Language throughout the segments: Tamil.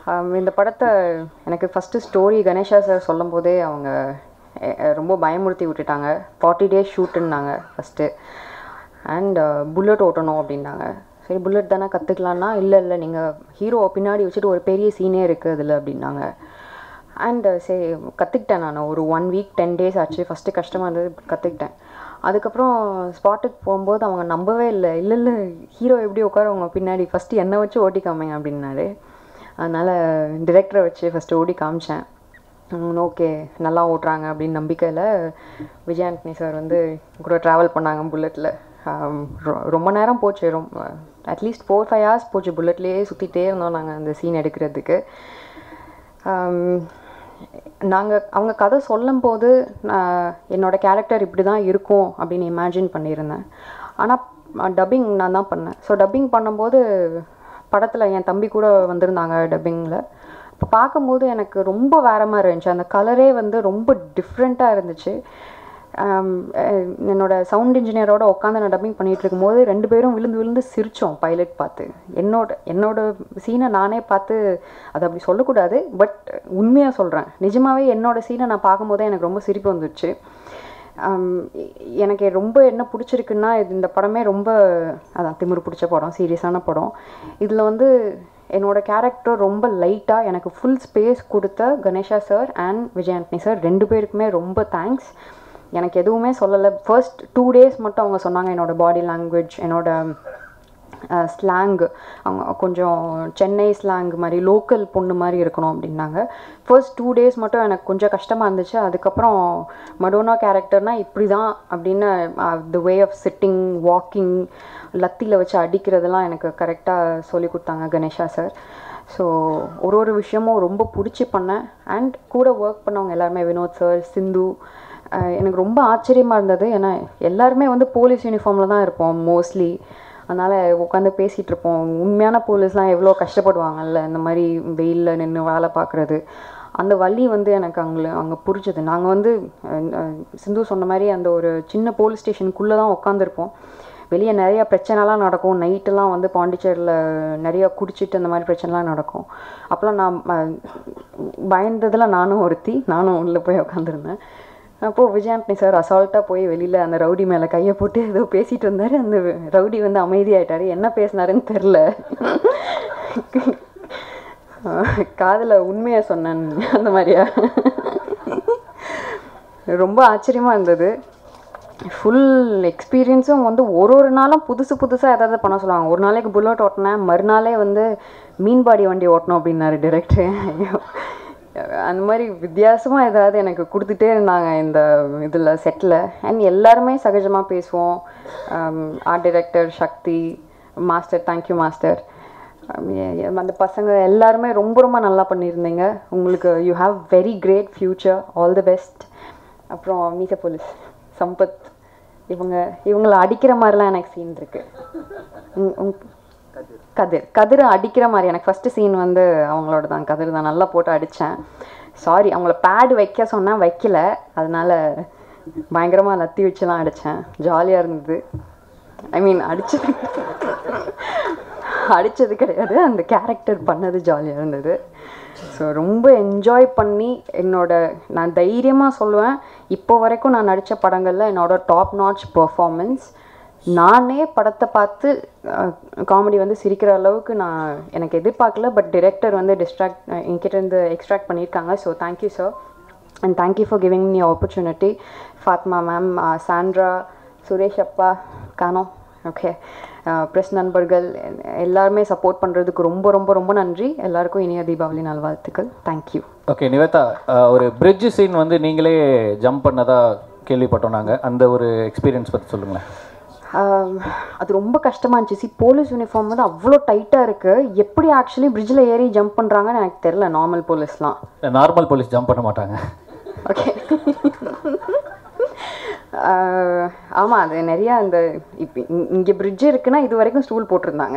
ஆம், இந்த படத்தை எனக்கு ஃபஸ்ட்டு ஸ்டோரி கணேஷா சார் சொல்லும் போதே அவங்க எ- எ- ரொம்ப பயமுறுத்தி விட்டுட்டாங்க ஃபார்ட்டி டேஸ் ஷூட்டுன்னாங்க ஃபஸ்ட்டு அண்ட் புல்லட் ஓட்டணும் அப்படின்னாங்க சரி புல்லட் தானே கற்றுக்கலான்னா இல்லை இல்லை நீங்கள் ஹீரோவை பின்னாடி வச்சுட்டு ஒரு பெரிய சீனே இருக்குது அதில் அப்படின்னாங்க அண்ட் சரி கற்றுக்கிட்டேன் நான் ஒரு ஒன் வீக் டென் டேஸ் ஆச்சு ஃபஸ்ட்டு கஷ்டமாக இருந்தது கற்றுக்கிட்டேன் அதுக்கப்புறம் ஸ்பாட்டுக்கு போகும்போது அவங்க நம்பவே இல்லை இல்லை இல்லை ஹீரோ எப்படி உட்காருவாங்க பின்னாடி ஃபஸ்ட்டு என்னை வச்சு ஓட்டி காமிங்க அப்படின்னாரு அதனால் டிரெக்டரை வச்சு ஃபஸ்ட்டு ஓடி காமிச்சேன் ஓகே நல்லா ஓட்டுறாங்க அப்படின்னு நம்பிக்கையில் விஜய் ஆண்டனி சார் வந்து கூட ட்ராவல் பண்ணாங்க புல்லட்டில் ரொம்ப நேரம் போச்சு ரொம்ப அட்லீஸ்ட் ஃபோர் ஃபைவ் ஹவர்ஸ் போச்சு புல்லட்லேயே சுற்றிட்டே இருந்தோம் நாங்கள் அந்த சீன் எடுக்கிறதுக்கு நாங்கள் அவங்க கதை சொல்லும்போது நான் என்னோட கேரக்டர் இப்படி தான் இருக்கும் அப்படின்னு இமேஜின் பண்ணியிருந்தேன் ஆனால் டப்பிங் நான் தான் பண்ணேன் ஸோ டப்பிங் பண்ணும்போது படத்தில் என் தம்பி கூட வந்திருந்தாங்க டப்பிங்கில் இப்போ பார்க்கும்போது எனக்கு ரொம்ப வேற மாதிரி இருந்துச்சு அந்த கலரே வந்து ரொம்ப டிஃப்ரெண்ட்டாக இருந்துச்சு ஆம், அஹ் என்னோட சவுண்ட் இன்ஜினியரோட உட்காந்து நான் டப்பிங் பண்ணிட்டு இருக்கும்போது ரெண்டு பேரும் விழுந்து விழுந்து சிரித்தோம் பைலட் பார்த்து என்னோட என்னோட சீனை நானே பார்த்து அது அப்படி சொல்லக்கூடாது பட் உண்மையாக சொல்கிறேன் நிஜமாவே என்னோட சீனை நான் பார்க்கும்போதே எனக்கு ரொம்ப சிரிப்பு வந்துடுச்சு ஆம், எ- எனக்கு ரொம்ப என்ன பிடிச்சிருக்குன்னா இது இந்த படமே ரொம்ப அதான் திமிரு பிடிச்ச படம் சீரியஸான படம் இதில் வந்து என்னோட கேரக்டர் ரொம்ப லைட்டாக எனக்கு ஃபுல் ஸ்பேஸ் கொடுத்த Ganesha sir and Vijay Antony sir ரெண்டு பேருக்குமே ரொம்ப தேங்க்ஸ் எனக்கு எதுவுமே சொல்லலை ஃபர்ஸ்ட் டூ டேஸ் மட்டும் அவங்க சொன்னாங்க என்னோட பாடி லாங்குவேஜ் என்னோட ஸ்லாங் அவங்க கொஞ்சம் சென்னை ஸ்லாங் மாதிரி லோக்கல் பொண்ணு மாதிரி இருக்கணும் அப்படின்னாங்க ஃபர்ஸ்ட் டூ டேஸ் மட்டும் எனக்கு கொஞ்சம் கஷ்டமாக இருந்துச்சு அதுக்கப்புறம் மடோனா கேரக்டர்னால் இப்படி தான் அப்படின்னு the way of sitting walking லத்தியில் வச்சு அடிக்கிறதெல்லாம் எனக்கு கரெக்டாக சொல்லி கொடுத்தாங்க கணேஷா சார் ஸோ ஒரு ஒரு விஷயமும் ரொம்ப பிடிச்சி பண்ணேன் அண்ட் கூட ஒர்க் பண்ணவங்க எல்லாருமே வினோத் சார் சிந்து அஹ் எனக்கு ரொம்ப ஆச்சரியமாக இருந்தது ஏன்னா எல்லாருமே வந்து போலீஸ் யூனிஃபார்மில் தான் இருப்போம் மோஸ்ட்லி அதனால் உட்காந்து பேசிகிட்டு இருப்போம் உண்மையான போலீஸ்லாம் எவ்வளோ கஷ்டப்படுவாங்கல்ல இந்த மாதிரி வெயிலில் நின்று வேலை பார்க்குறது அந்த வலி வந்து எனக்கு அங்கே அங்கே புரிஞ்சுது நாங்கள் வந்து அஹ், அஹ், சிந்து சொன்ன மாதிரி அந்த ஒரு சின்ன போலீஸ் ஸ்டேஷனுக்குள்ளே தான் உட்காந்துருப்போம் வெளியே நிறைய பிரச்சனைலாம் நடக்கும் நைட்டெல்லாம் வந்து பாண்டிச்சேரியில் நிறைய குடிச்சிட்டு அந்த மாதிரி பிரச்சனைலாம் நடக்கும் அப்போலாம் நான் அஹ், பயந்ததில் நானும் ஒருத்தி நானும் உள்ளே போய் உட்காந்துருந்தேன் அப்போது விஜயாண்டனி சார் அசால்ட்டாக போய் வெளியில் அந்த ரவுடி மேலே கையை போட்டு ஏதோ பேசிட்டு இருந்தார் அந்த ரவுடி வந்து அமைதியாயிட்டாரு என்ன பேசினாருன்னு தெரில காதில் உண்மையை சொன்னேன் அந்த மாதிரியா ரொம்ப ஆச்சரியமாக இருந்தது ஃபுல் எக்ஸ்பீரியன்ஸும் வந்து ஒரு ஒரு நாளும் புதுசு புதுசாக ஏதாவது பண்ண சொல்லுவாங்க ஒரு நாளைக்கு புல்லட் ஓட்டினேன் மறுநாளே வந்து மீன்பாடி வண்டி ஓட்டணும் அப்படின்னாரு டிரெக்டர் ஐயோ அந்த மாதிரி வித்தியாசமாக ஏதாவது எனக்கு கொடுத்துட்டே இருந்தாங்க இந்த இதில் செட்டில் அண்ட் எல்லாருமே சகஜமாக பேசுவோம் art director Sakthi master thank you master அந்த பசங்க எல்லாருமே ரொம்ப ரொம்ப நல்லா பண்ணியிருந்தீங்க உங்களுக்கு you have very great future all the best அப்புறம் மீச போலீஸ் சம்பத் இவங்க இவங்களை அடிக்கிற மாதிரிலாம் எனக்கு சீன் இருக்கு உங்- உங்- கதிர் கதிர் அடிக்கிற மாதிரி எனக்கு ஃபர்ஸ்ட் சீன் வந்து அவங்களோட தான் கதிர் தான் நல்லா போட்டு அடித்தேன் சாரி அவங்கள பேட் வைக்க சொன்னேன் வைக்கல அதனால பயங்கரமாக லத்தி வச்சுலாம் அடித்தேன் ஜாலியாக இருந்தது ஐ மீன் அடிச்சது அடித்தது கிடையாது அந்த கேரக்டர் பண்ணது ஜாலியாக இருந்தது ஸோ ரொம்ப என்ஜாய் பண்ணி என்னோட நான் தைரியமாக சொல்லுவேன் இப்போ வரைக்கும் நான் நடித்த படங்களில் என்னோட டாப் நாட்ச் பெர்ஃபார்மன்ஸ் நானே படத்தை பார்த்து காமெடி வந்து சிரிக்கிற அளவுக்கு நான் எனக்கு எதிர்பார்க்கல பட் டிரெக்டர் வந்து டிஸ்ட்ராக்ட் என்கிட்ட இருந்து எக்ஸ்ட்ராக்ட் பண்ணியிருக்காங்க so thank you sir and thank you for giving me opportunity Fathima ma'am Sandra Suresh அப்பா கானோ ஓகே ப்ரெஸ் நண்பர்கள் எல்லாருமே சப்போர்ட் பண்ணுறதுக்கு ரொம்ப ரொம்ப ரொம்ப நன்றி எல்லாருக்கும் இனிய தீபாவளி நல்வாழ்த்துக்கள் தேங்க்யூ ஓகே நிவேதா அஹ், ஒரு பிரிட்ஜ் சீன் வந்து நீங்களே ஜம்ப் பண்ணதா கேள்விப்பட்டோம் நாங்கள் அந்த ஒரு எக்ஸ்பீரியன்ஸ் பற்றி சொல்லுங்களேன் ஆம், அது ரொம்ப கஷ்டமாக இருந்துச்சு சி போலீஸ் யூனிஃபார்ம் வந்து அவ்வளோ டைட்டாக இருக்குது எப்படி ஆக்சுவலி பிரிட்ஜில் ஏறி ஜம்ப் பண்ணுறாங்கன்னு எனக்கு தெரில நார்மல் போலீஸ்லாம் நார்மல் போலீஸ் ஜம்ப் பண்ண மாட்டாங்க ஓகே ஆமாம் அது நிறையா அந்த இப்போ இங்கே பிரிட்ஜ் இருக்குன்னா இது வரைக்கும் ஸ்டூல் போட்டிருந்தாங்க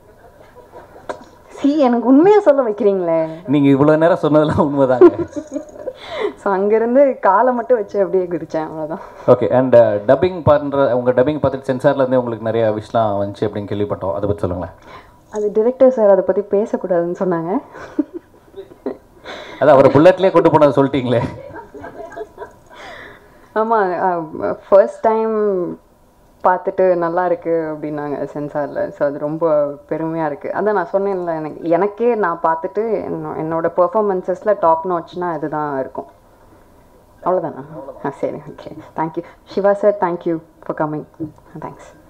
சி எனக்கு உண்மையாக சொல்ல வைக்கிறீங்களே நீங்கள் இவ்வளோ நேரம் சொன்னதெல்லாம் உண்மைதாங்க ஸோ அங்கேருந்து காலை மட்டும் வச்சு அப்படியே குதிச்சேன் அவ்வளோதான் ஓகே அண்ட் டப்பிங் பண்ணுற உங்கள் டப்பிங் பார்த்துட்டு சென்சார்லேருந்தே உங்களுக்கு நிறைய விஷயம் வந்துச்சு அப்படின்னு கேள்விப்பட்டோம் அதை பற்றி சொல்லுங்களேன் அது டிரெக்டர் சார் அதை பற்றி பேசக்கூடாதுன்னு சொன்னாங்க அது அவரை புல்லட்லேயே கொண்டு போனதை சொல்லிட்டீங்களே ஆமாம் ஃபர்ஸ்ட் டைம் பார்த்துட்டு நல்லா இருக்கு அப்படின்னாங்க சென்சாரில் ஸோ அது ரொம்ப பெருமையாக இருக்குது அதான் நான் சொன்னேன்ல எனக்கு எனக்கே நான் பார்த்துட்டு என்னோ என்னோட பெர்ஃபார்மன்ஸஸில் டாப் நாட்ச்னா இதுதான் இருக்கும் அவ்வளோதானா ஆ சரி okay thank you Siva sir thank you for coming thanks